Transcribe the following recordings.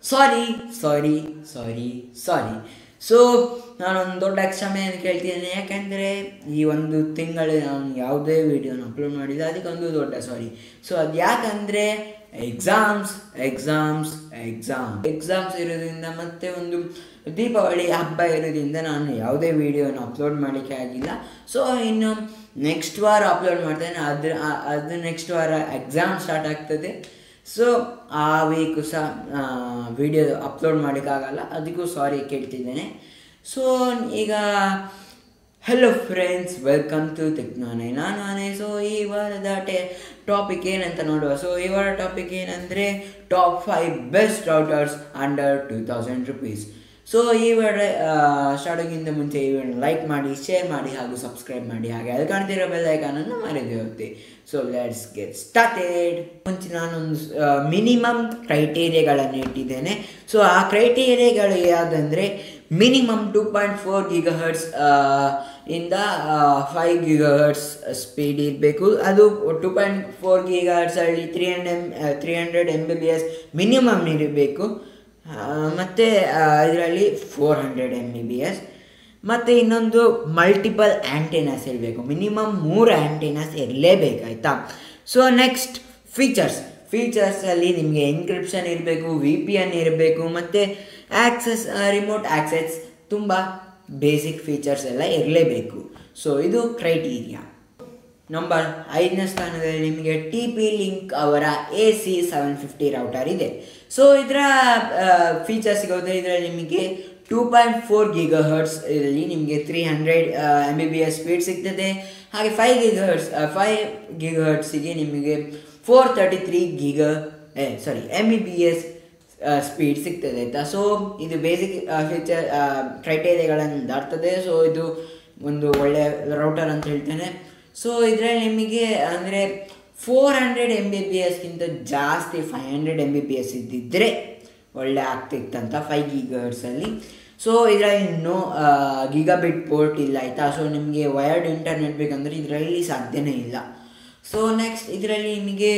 ಸಾರಿ ಸಾರಿ ಸಾರಿ sorry so ನಾನೊಂದು ದೊಡ್ಡ ಕ್ಷಮೆಯನ್ನು ಕೇಳ್ತಿದ್ದೇನೆ ಯಾಕೆಂದರೆ ಈ ಒಂದು ತಿಂಗಳು ನಾನು ಯಾವುದೇ ವೀಡಿಯೋನ ಅಪ್ಲೋಡ್ ಮಾಡಿಲ್ಲ ಅದಕ್ಕೊಂದು ದೊಡ್ಡ ಸಾರಿ ಸೊ ಅದು ಯಾಕಂದರೆ ಎಕ್ಸಾಮ್ಸ್ ಎಕ್ಸಾಮ್ಸ್ ಎಕ್ಸಾಮ್ ಎಕ್ಸಾಮ್ಸ್ ಇರೋದ್ರಿಂದ ಮತ್ತೆ ಒಂದು ದೀಪಾವಳಿ ಹಬ್ಬ ಇರೋದ್ರಿಂದ ನಾನು ಯಾವುದೇ ವೀಡಿಯೋನ ಅಪ್ಲೋಡ್ ಮಾಡಲಿಕ್ಕೆ ಆಗಿಲ್ಲ ಸೊ ಇನ್ನು ನೆಕ್ಸ್ಟ್ ವಾರ ಅಪ್ಲೋಡ್ ಮಾಡ್ತೇನೆ ಅದ್ರ ಆ- ಅದು ನೆಕ್ಸ್ಟ್ ವಾರ ಎಕ್ಸಾಮ್ ಸ್ಟಾರ್ಟ್ ಆಗ್ತದೆ ಸೊ ಆ ವೀಕು ಸಹ ವಿಡಿಯೋ ಅಪ್ಲೋಡ್ ಮಾಡೋಕ್ಕಾಗಲ್ಲ ಅದಕ್ಕೂ ಸಾರಿ ಕೇಳ್ತಿದ್ದೇನೆ ಸೊ ಈಗ ಹೆಲೋ ಫ್ರೆಂಡ್ಸ್ ವೆಲ್ಕಮ್ ಟು ಟೆಕ್ನಾನೆ ನಾನು ಆನೆ ಸೊ ಈ ವಾರದ ಟೆ ಟಾಪಿಕ್ ಏನಂತ ನೋಡುವ ಸೊ ಈ ವಾರ ಟಾಪಿಕ್ ಏನಂದರೆ top five best routers under two thousand rupees so ಈ ವಾರ ಸ್ಟಾರ್ಟಿಂಗಿಂತ ಮುಂಚೆ ಈ ವಿಡಿಯೋ ಲೈಕ್ ಮಾಡಿ ಶೇರ್ ಮಾಡಿ ಹಾಗೂ ಸಬ್ಸ್ಕ್ರೈಬ್ ಮಾಡಿ ಹಾಗೆ ಅಲ್ಲಿ ಕಾಣ್ತಿರೋ ಬೆಲ್ ಐಕಾನನ್ನು ಮರೆದೇ ಹೋಗ್ತಿ ಸೊ ಲೆಟ್ಸ್ ಗೆಟ್ ಸ್ಟಾರ್ಟೆಡ್ ಮುಂಚೆ ನಾನೊಂದು ಮಿನಿಮಮ್ ಕ್ರೈಟೇರಿಯಾಗಳನ್ನು ಇಟ್ಟಿದ್ದೇನೆ ಸೊ ಆ ಕ್ರೈಟೇರಿಯಾಗಳು ಯಾವುದಂದರೆ minimum two point four gigahertz ಇಂದ ಫೈವ್ ಗಿಗಾ ಹರ್ಟ್ಸ್ ಸ್ಪೀಡ್ ಇರಬೇಕು ಅದು ಟೂ ಪಾಯಿಂಟ್ ಫೋರ್ ಗಿಗಾ ಹರ್ಟ್ಸಲ್ಲಿ three hundred M three hundred M B P S minimum ಇರಬೇಕು ಮತ್ತು ಇದರಲ್ಲಿ four hundred M B P S ಮತ್ತು ಇನ್ನೊಂದು ಮಲ್ಟಿಪಲ್ ಆ್ಯಂಟೆನಾಸ್ ಇರಬೇಕು ಮಿನಿಮಮ್ ಮೂರು ಆ್ಯಂಟೆನಾಸ್ ಇರಲೇಬೇಕು ಆಯಿತಾ ಸೊ ನೆಕ್ಸ್ಟ್ ಫೀಚರ್ಸ್ ಫೀಚರ್ಸಲ್ಲಿ ನಿಮಗೆ ಎನ್ಕ್ರಿಪ್ಷನ್ ಇರಬೇಕು ವಿ ಪಿ ಎನ್ ಇರಬೇಕು ಮತ್ತು ಆ್ಯಕ್ಸಸ್ ರಿಮೋಟ್ ಆ್ಯಕ್ಸೆಸ್ ತುಂಬ ಬೇಸಿಕ್ ಫೀಚರ್ಸ್ ಎಲ್ಲ ಇರಲೇಬೇಕು ಸೊ ಇದು ಕ್ರೈಟೀರಿಯಾ ನಂಬರ್ ಐದನೇ ಸ್ಥಾನದಲ್ಲಿ ನಿಮಗೆ ಟಿ ಪಿ ಲಿಂಕ್ ಅವರ A C seven fifty router ಇದೆ ಸೊ ಇದರ ಫೀಚರ್ಸ್ಗೆ ಹೋದರೆ ಇದರಲ್ಲಿ ನಿಮಗೆ two point four gigahertz ಇದರಲ್ಲಿ ನಿಮಗೆ three hundred M B P S speed ಸಿಗ್ತದೆ ಹಾಗೆ five gigahertz five giga ಹರ್ಟ್ಸಿಗೆ ನಿಮಗೆ four thirty three giga uh sorry M B P S speed ಸಿಗ್ತದೆ ಆಯಿತಾ ಸೊ ಇದು ಬೇಸಿಕ್ ಫೀಚರ್ ಕ್ರೈಟೇರಿಯಾಗಳನ್ನು ದಾಟ್ತದೆ ಸೊ ಇದು ಒಂದು ಒಳ್ಳೆಯ ರೌಟರ್ ಅಂತ ಹೇಳ್ತೇನೆ ಸೊ ಇದರಲ್ಲಿ ನಿಮಗೆ ಅಂದರೆ four hundred M B P ಎಸ್ಗಿಂತ ಜಾಸ್ತಿ five hundred M B P S ಇದ್ದಿದ್ದರೆ ಒಳ್ಳೆ ಆಗ್ತಿತ್ತಂತ ಫೈವ್ ಗೀಗರ್ಸಲ್ಲಿ ಸೊ ಇದರಲ್ಲಿ ನೋ ಗಿಗಾಬಿಟ್ ಪೋರ್ಟ್ ಇಲ್ಲ ಆಯಿತಾ ಸೊ ನಿಮಗೆ ವಯರ್ಡ್ ಇಂಟರ್ನೆಟ್ ಬೇಕಂದರೆ ಇದರಲ್ಲಿ ಸಾಧ್ಯನೇ ಇಲ್ಲ ಸೊ ನೆಕ್ಸ್ಟ್ ಇದರಲ್ಲಿ ನಿಮಗೆ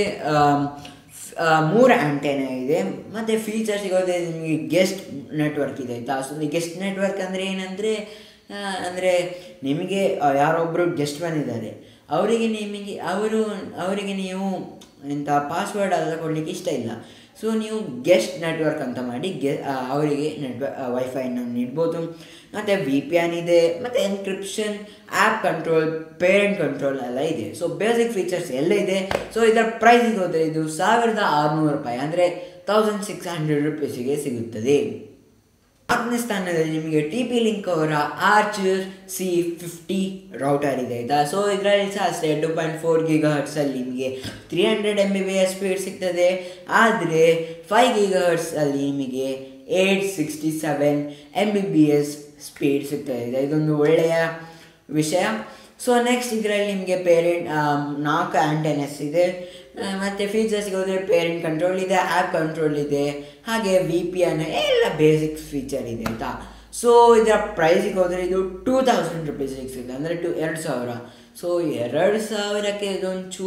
ಮೂರು ಆ್ಯಂಟೆನ ಇದೆ ಮತ್ತು ಫೀಚರ್ಸ್ ಹೋದರೆ ನಿಮಗೆ ಗೆಸ್ಟ್ ನೆಟ್ವರ್ಕ್ ಇದೆ ಆಯಿತಾ ಸೊ ಗೆಸ್ಟ್ ನೆಟ್ವರ್ಕ್ ಅಂದರೆ ಏನಂದರೆ ಅಂದರೆ ನಿಮಗೆ ಯಾರೊಬ್ಬರು ಗೆಸ್ಟ್ ಬಂದಿದ್ದಾರೆ ಅವರಿಗೆ ನಿಮಗೆ ಅವರು ಅವರಿಗೆ ನೀವು ಎಂಥ ಪಾಸ್ವರ್ಡ್ ಎಲ್ಲ ಕೊಡಲಿಕ್ಕೆ ಇಷ್ಟ ಇಲ್ಲ ಸೊ ನೀವು ಗೆಸ್ಟ್ ನೆಟ್ವರ್ಕ್ ಅಂತ ಮಾಡಿ ಗೆ ಅವರಿಗೆ ನೆಟ್ವರ್ಕ್ ವೈಫೈನ ನೀಡ್ಬೋದು ಮತ್ತು ವಿ ಪಿ ಎನ್ ಇದೆ ಮತ್ತು encryption app control parent control ಎಲ್ಲ ಇದೆ ಸೊ ಬೇಸಿಕ್ ಫೀಚರ್ಸ್ ಎಲ್ಲ ಇದೆ ಸೊ ಇದರ ಪ್ರೈಸಿಗೆ ಹೋದರೆ ಇದು ಸಾವಿರದ ಆರುನೂರು ರೂಪಾಯಿ ಅಂದರೆ ತೌಸಂಡ್ ಸಿಕ್ಸ್ ಹಂಡ್ರೆಡ್ ರುಪೀಸಿಗೆ ಸಿಗುತ್ತದೆ ನಾಲ್ಕನೇ ಸ್ಥಾನದಲ್ಲಿ ನಿಮಗೆ ಟಿ ಪಿ ಲಿಂಕ್ ಅವರ ಆರ್ಚರ್ ಸಿ ಫಿಫ್ಟಿ ರೌಟರ್ ಇದೆ ಆಯಿತಾ ಸೊ ಇದರಲ್ಲಿ ಸಹ ಅಷ್ಟೇ ಟು ಪಾಯಿಂಟ್ ಫೋರ್ ಗಿಗಾ ಹರ್ಟ್ಸಲ್ಲಿ ನಿಮಗೆ three hundred M B P S speed ಸಿಗ್ತದೆ ಆದರೆ ಫೈವ್ ಗಿಗಾ ಹರ್ಟ್ಸಲ್ಲಿ ನಿಮಗೆ eight sixty seven M B P S speed ಸಿಗ್ತದೆ ಇದೊಂದು ಒಳ್ಳೆಯ ವಿಷಯ ಸೊ ನೆಕ್ಸ್ಟ್ ಇದರಲ್ಲಿ ನಿಮಗೆ ಪೇರೆಂಟ್ ನಾಲ್ಕು ಆ್ಯಂಟೆನಸ್ ಇದೆ ಮತ್ತು ಫೀಚರ್ಸ್ಗೆ ಹೋದರೆ ಪೇರೆಂಟ್ ಕಂಟ್ರೋಲ್ ಇದೆ ಆ್ಯಪ್ ಕಂಟ್ರೋಲ್ ಇದೆ ಹಾಗೆ ವಿ ಪಿ ಎನ್ ಎಲ್ಲ ಬೇಸಿಕ್ ಫೀಚರ್ ಇದೆ ಆಯಿತಾ ಸೊ ಇದರ ಪ್ರೈಸಿಗೆ ಹೋದರೆ ಇದು ಟೂ ತೌಸಂಡ್ ರುಪೀಸಿಗೆ ಸಿಗುತ್ತೆ ಅಂದರೆ ಟು ಎರಡು ಸಾವಿರ ಸೊ ಎರಡು ಸಾವಿರಕ್ಕೆ ಇದೊಂದು ಚೂ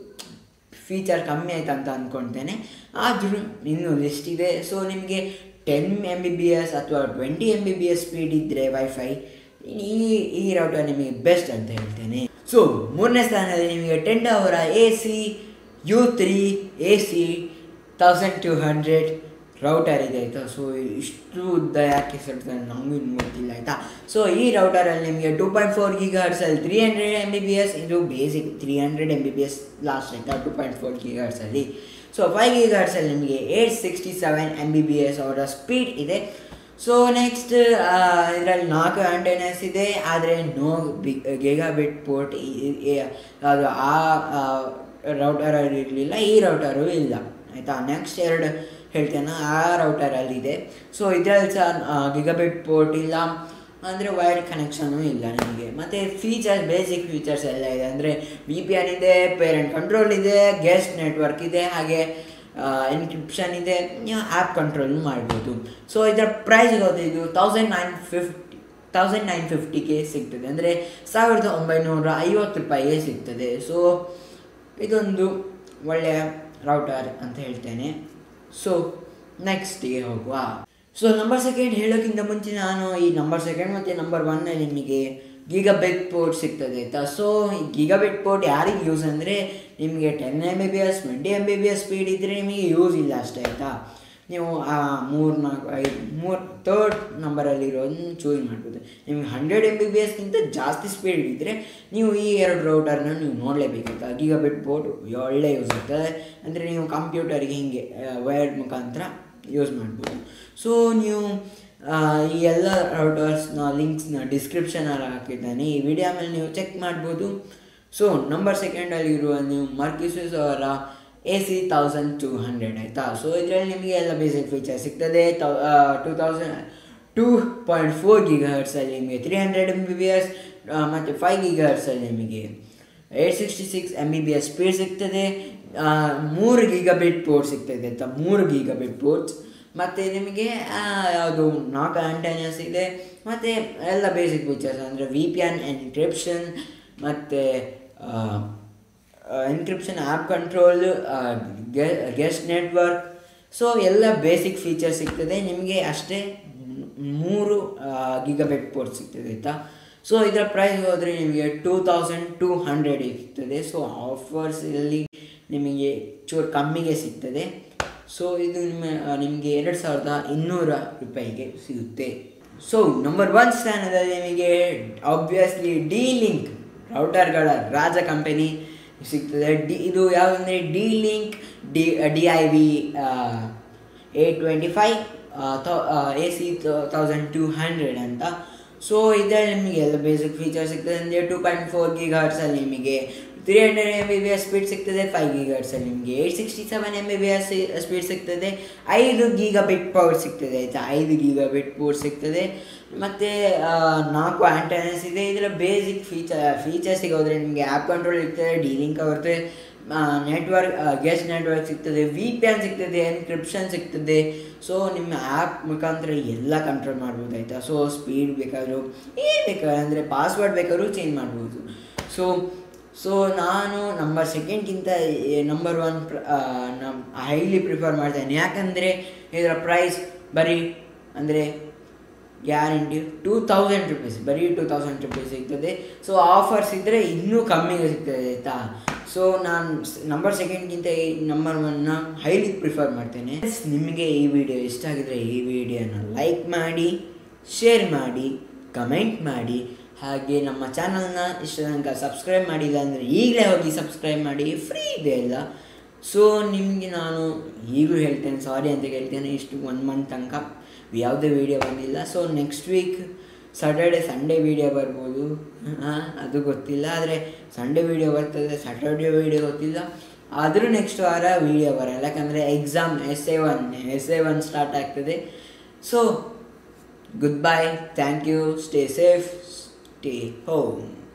ಫೀಚರ್ ಕಮ್ಮಿ ಆಯ್ತು ಅಂತ ಅಂದ್ಕೊಳ್ತೇನೆ ಆದರೂ ಇನ್ನೂ ಲಿಸ್ಟ್ ಇದೆ ಸೊ ನಿಮಗೆ ten M B P S ಅಥವಾ twenty M B P S speed ಇದ್ದರೆ ವೈಫೈ ಈ ಈ ರೌಟರ್ ನಿಮಗೆ ಬೆಸ್ಟ್ ಅಂತ ಹೇಳ್ತೇನೆ ಸೊ ಮೂರನೇ ಸ್ಥಾನದಲ್ಲಿ ನಿಮಗೆ ಟೆನ್ ಅವರ A C U three A C thousand two hundred router ಇದೆ ಆಯಿತಾ ಸೊ ಇಷ್ಟು ಉದ್ದ ಯಾಕೆ ಹೇಳ್ತಾರೆ ನಮಗೂ ಇನ್ನೂ ಗೊತ್ತಿಲ್ಲ ಆಯಿತಾ ಸೊ ಈ ರೌಟರಲ್ಲಿ ನಿಮಗೆ ಟೂ ಪಾಯಿಂಟ್ ಫೋರ್ ಗಿಗಾ ಹರ್ಟ್ಸಲ್ಲಿ three hundred M B P S ಇದು basic three hundred M B P S last ಆಯಿತಾ ಟೂ ಪಾಯಿಂಟ್ ಫೋರ್ ಗಿಗಾ ಹರ್ಟ್ಸಲ್ಲಿ ಸೊ ಫೈವ್ ಗಿಗಾ ಹರ್ಟ್ಸಲ್ಲಿ ನಿಮಗೆ eight sixty seven M B P S ಅವರ speed ಇದೆ so next ಇದರಲ್ಲಿ ನಾಲ್ಕು ಆ್ಯಂಟೆನಸ್ ಇದೆ ಆದರೆ ನೋ ಬಿ ಗಿಗಾಬಿಟ್ ಪೋರ್ಟ್ ಅದು ಆ ರೌಟರಲ್ಲಿ ಇರಲಿಲ್ಲ ಈ ರೌಟರು ಇಲ್ಲ ಆಯಿತಾ ನೆಕ್ಸ್ಟ್ ಎರಡು ಹೇಳ್ತೇನೆ ಆ ರೌಟರಲ್ಲಿ ಇದೆ ಸೊ ಇದರಲ್ಲಿ ಸಹ ಗಿಗಾಬಿಟ್ ಪೋರ್ಟ್ ಇಲ್ಲ ಅಂದರೆ ವೈರ್ಡ್ ಕನೆಕ್ಷನು ಇಲ್ಲ ನಿಮಗೆ ಮತ್ತು ಫೀಚರ್ಸ್ ಬೇಸಿಕ್ ಫೀಚರ್ಸ್ ಎಲ್ಲ ಇದೆ ಅಂದರೆ ವಿ ಪಿ ಎನ್ ಇದೆ ಪೇರೆಂಟ್ ಕಂಟ್ರೋಲ್ ಇದೆ ಗೆಸ್ಟ್ ನೆಟ್ವರ್ಕ್ ಇದೆ ಹಾಗೆ ಎನ್ಕ್ರಿಪ್ಷನ್ ಇದೆ ನೀವು ಆ್ಯಪ್ ಕಂಟ್ರೋಲ್ ಮಾಡ್ಬೋದು ಸೊ ಇದರ ಪ್ರೈಸ್ಗೆ ಹೋದರೆ ಇದು thousand nine fifty thousand nine ಫಿಫ್ಟಿಗೆ ಸಿಗ್ತದೆ ಅಂದರೆ ಸಾವಿರದ ಒಂಬೈನೂರ ಐವತ್ತು ರೂಪಾಯಿಗೆ ಸಿಗ್ತದೆ ಸೊ ಇದೊಂದು ಒಳ್ಳೆಯ ರೌಟರ್ ಅಂತ ಹೇಳ್ತೇನೆ ಸೊ ನೆಕ್ಸ್ಟಿಗೆ ಹೋಗುವ ಸೊ ನಂಬರ್ ಸೆಕೆಂಡ್ ಹೇಳೋಕ್ಕಿಂತ ಮುಂಚೆ ನಾನು ಈ ನಂಬರ್ ಸೆಕೆಂಡ್ ಮತ್ತು ನಂಬರ್ ಒನ್ನಲ್ಲಿ ನಿಮಗೆ ಗೀಗಾಬಿಟ್ ಪೋರ್ಟ್ ಸಿಗ್ತದೆ ಆಯಿತಾ ಸೊ ಈ ಗೀಗಾಬಿಟ್ ಪೋರ್ಟ್ ಯಾರಿಗೆ ಯೂಸ್ ಅಂದರೆ ನಿಮಗೆ ten M B P S twenty M B P S speed ಇದ್ದರೆ ನಿಮಗೆ ಯೂಸ್ ಇಲ್ಲ ಅಷ್ಟೇ ಆಯಿತಾ ನೀವು ಆ ಮೂರು ನಾಲ್ಕು ಐದು ಮೂರು ತರ್ಡ್ ನಂಬರಲ್ಲಿರೋದನ್ನ ಚೂಸ್ ಮಾಡ್ಬೋದು ನಿಮ್ಗೆ ಹಂಡ್ರೆಡ್ ಎಮ್ ಬಿ ಬಿ ಎಸ್ಗಿಂತ ಜಾಸ್ತಿ ಸ್ಪೀಡ್ ಇದ್ದರೆ ನೀವು ಈ ಎರಡು ರೌಟರ್ನ ನೀವು ನೋಡಲೇಬೇಕಾಯ್ತಾ ಗೀಗಾಬಿಟ್ ಬೋರ್ಡ್ ಒಳ್ಳೆ ಯೂಸ್ ಆಗ್ತದೆ ಅಂದರೆ ನೀವು ಕಂಪ್ಯೂಟರ್ಗೆ ಹಿಂಗೆ ವೈರ್ಡ್ ಮುಖಾಂತರ ಯೂಸ್ ಮಾಡ್ಬೋದು ಸೊ ನೀವು ಆ, ಈ ಎಲ್ಲ ರೌಟರ್ಸ್ನ ಲಿಂಕ್ಸ್ನ ಡಿಸ್ಕ್ರಿಪ್ಷನಲ್ಲಿ ಹಾಕಿದ್ದಾನೆ ಈ ವಿಡಿಯೋ ಮೇಲೆ ನೀವು ಚೆಕ್ ಮಾಡ್ಬೋದು ಸೊ ನಂಬರ್ ಸೆಕೆಂಡಲ್ಲಿ ಇರುವ ನೀವು ಮರ್ಕಿಸಸ್ ಅವರ A C thousand two hundred ಆಯಿತಾ ಸೊ ಇದರಲ್ಲಿ ನಿಮಗೆ ಎಲ್ಲ ಬೇಸಿಕ್ ಫೀಚರ್ ಸಿಗ್ತದೆ thou two thousand two point four giga ಹರ್ಟ್ಸಲ್ಲಿ ನಿಮಗೆ three hundred M B P S ಮತ್ತು ಫೈವ್ ಗಿಗಾ ಹರ್ಟ್ಸಲ್ಲಿ ನಿಮಗೆ eight sixty six M B P S speed ಸಿಗ್ತದೆ ಆ, ಮೂರು ಗೀಗಾಬಿಟ್ ಪೋರ್ಟ್ ಸಿಗ್ತದೆ ಆಯಿತಾ ಮೂರು ಗೀಗಾಬಿಟ್ ಪೋರ್ಟ್ಸ್ ಮತ್ತು ನಿಮಗೆ ಆ, ಯಾವುದು ನಾಲ್ಕು ಆ್ಯಂಟೆನಸ್ ಇದೆ ಮತ್ತು ಎಲ್ಲ ಬೇಸಿಕ್ ಫೀಚರ್ಸ್ ಅಂದರೆ ವಿ ಪಿ ಎನ್ ಎನ್ಕ್ರಿಪ್ಷನ್ ಮತ್ತು encryption app control guest network so ಎಲ್ಲ ಬೇಸಿಕ್ ಫೀಚರ್ ಸಿಗ್ತದೆ ನಿಮಗೆ ಅಷ್ಟೇ ಮೂರು ಗಿಗಾಬೆಟ್ ಪೋರ್ಟ್ ಸಿಗ್ತದೆ ಆಯಿತಾ ಸೊ ಇದರ ಪ್ರೈಸ್ ಹೋದರೆ ನಿಮಗೆ ಟೂ ತೌಸಂಡ್ ಟೂ ಹಂಡ್ರೆಡ್ ಸಿಗ್ತದೆ ಸೊ ಆಫರ್ಸಲ್ಲಿ ನಿಮಗೆ ಚೂರು ಕಮ್ಮಿಗೆ ಸಿಗ್ತದೆ ಸೊ ಇದು ನಿಮ್ಮ ನಿಮಗೆ ಎರಡು ಸಾವಿರದ ಇನ್ನೂರ ರೂಪಾಯಿಗೆ ಸಿಗುತ್ತೆ ಸೊ ನಂಬರ್ ಒನ್ ಸ್ಥಾನದಲ್ಲಿ ನಿಮಗೆ ಆಬ್ವಿಯಸ್ಲಿ ಡಿ ಲಿಂಕ್ ರೌಟರ್ಗಳ ರಾಜ ಕಂಪನಿ ಸಿಗ್ತದೆ ಡಿ ಇದು ಯಾವುದಂದರೆ D link D D I V uh twenty five A C thousand two hundred ಅಂತ ಸೊ ಇದರಲ್ಲಿ ನಿಮಗೆ ಎಲ್ಲ ಬೇಸಿಕ್ ಫೀಚರ್ ಸಿಗ್ತದೆ ಅಂದರೆ ಟೂ ಪಾಯಿಂಟ್ ಫೋರ್ ಗಿಗಾ ಹರ್ಟ್ಸಲ್ಲಿ ನಿಮಗೆ three hundred M B P S speed ಸಿಗ್ತದೆ ಫೈವ್ ಗಿಗಾ ಹರ್ಟ್ಸಲ್ಲಿ ನಿಮಗೆ eight sixty seven M B P S speed ಸಿಗ್ತದೆ ಐದು ಗೀಗಾ ಬಿಟ್ ಪವರ್ ಸಿಗ್ತದೆ ಆಯಿತಾ ಐದು ಗೀಗಾ ಬಿಟ್ ಪವರ್ ಸಿಗ್ತದೆ ಮತ್ತು ನಾಲ್ಕು ಆ್ಯಂಟನಸ್ ಇದೆ ಇದರ ಬೇಸಿಕ್ ಫೀಚರ್ ಫೀಚರ್ಸಿಗೆ ಹೋದರೆ ನಿಮಗೆ ಆ್ಯಪ್ ಕಂಟ್ರೋಲ್ ಇರ್ತದೆ ಡಿ ಲಿಂಕ್ ಬರ್ತದೆ ನೆಟ್ವರ್ಕ್ ಗೆಸ್ಟ್ ನೆಟ್ವರ್ಕ್ ಸಿಗ್ತದೆ ವಿ ಪಿ ಎನ್ ಸಿಗ್ತದೆ ಎನ್ಕ್ರಿಪ್ಷನ್ ಸಿಗ್ತದೆ ಸೊ ನಿಮ್ಮ ಆ್ಯಪ್ ಮುಖಾಂತರ ಎಲ್ಲ ಕಂಟ್ರೋಲ್ ಮಾಡ್ಬೋದು ಆಯಿತಾ ಸೊ ಸ್ಪೀಡ್ ಬೇಕಾದರೂ ಏನು ಬೇಕಾದ್ರೆ ಅಂದರೆ ಪಾಸ್ವರ್ಡ್ ಬೇಕಾದ್ರೂ ಚೇಂಜ್ ಮಾಡ್ಬೋದು ಸೊ ಸೊ ನಾನು ನಂಬರ್ ಸೆಕೆಂಡ್ಗಿಂತ ನಂಬರ್ ಒನ್ ಪ್ರ ನಮ್ ಹೈಲಿ ಪ್ರಿಫರ್ ಮಾಡ್ತೇನೆ ಯಾಕಂದರೆ ಇದರ ಪ್ರೈಸ್ ಬರೀ ಅಂದರೆ ಗ್ಯಾರಂಟಿ ಟೂ ತೌಸಂಡ್ ರುಪೀಸ್ ಬರೀ ಟೂ ತೌಸಂಡ್ ರುಪೀಸ್ ಸಿಗ್ತದೆ ಸೊ ಆಫರ್ಸ್ ಇದ್ದರೆ ಇನ್ನೂ ಕಮ್ಮಿಗೆ ಸಿಗ್ತದೆ ಆಯಿತಾ ಸೊ ನಾನು ನಂಬರ್ ಸೆಕೆಂಡ್ಗಿಂತ ಈ ನಂಬರ್ ಒನ್ನ ಹೈಲಿ ಪ್ರಿಫರ್ ಮಾಡ್ತೇನೆ ನಿಮಗೆ ಈ ವಿಡಿಯೋ ಇಷ್ಟ ಆಗಿದ್ರೆ ಈ ವಿಡಿಯೋನ ಲೈಕ್ ಮಾಡಿ ಶೇರ್ ಮಾಡಿ ಕಮೆಂಟ್ ಮಾಡಿ ಹಾಗೆ ನಮ್ಮ ಚಾನಲ್ನ ಇಷ್ಟ ತನಕ ಸಬ್ಸ್ಕ್ರೈಬ್ ಮಾಡಿಲ್ಲ ಅಂದರೆ ಈಗಲೇ ಹೋಗಿ ಸಬ್ಸ್ಕ್ರೈಬ್ ಮಾಡಿ ಫ್ರೀ ಇದೆ ಎಲ್ಲ ಸೊ ನಿಮಗೆ ನಾನು ಈಗಲೂ ಹೇಳ್ತೇನೆ ಸಾರಿ ಅಂತ ಹೇಳ್ತೇನೆ ಇಷ್ಟು ಒನ್ ಮಂತ್ ತನಕ ಯಾವುದೇ ವೀಡಿಯೋ ಬಂದಿಲ್ಲ so next week Saturday Sunday video ಬರ್ಬೋದು ಹಾಂ ಅದು ಗೊತ್ತಿಲ್ಲ ಆದರೆ ಸಂಡೇ ವೀಡಿಯೋ ಬರ್ತದೆ ಸ್ಯಾಟರ್ಡೆ ವೀಡಿಯೋ ಗೊತ್ತಿಲ್ಲ ಆದರೂ ನೆಕ್ಸ್ಟ್ ವಾರ ವೀಡಿಯೋ ಬರಲ್ಲ ಯಾಕಂದರೆ exam S A one S A one start ಆಗ್ತದೆ so good bye thank you stay safe stay home